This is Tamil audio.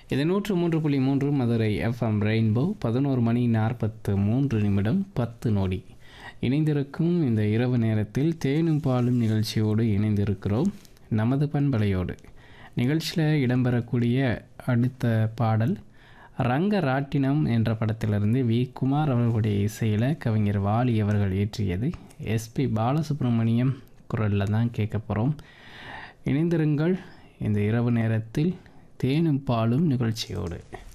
இது நூற்று மூன்று புள்ளி மூன்று மதுரை எஃப்எம் ரெயின்போ பதினோரு மணி நாற்பத்து மூன்று நிமிடம் பத்து நொடி இணைந்திருக்கும் இந்த இரவு நேரத்தில் தேனும் பாலும் நிகழ்ச்சியோடு இணைந்திருக்கிறோம் நமது பண்பலையோடு நிகழ்ச்சியில் இடம்பெறக்கூடிய அடுத்த பாடல் ரங்க ராட்டினம் என்ற படத்திலிருந்து வி குமார் அவர்களுடைய இசையில் கவிஞர் வாலி அவர்கள் இயற்றியது எஸ்பி பாலசுப்ரமணியம் குரலில் தான் கேட்க போகிறோம் இணைந்திருங்கள் இந்த இரவு நேரத்தில் தேனும் பாலும் நிகழ்ச்சியோடு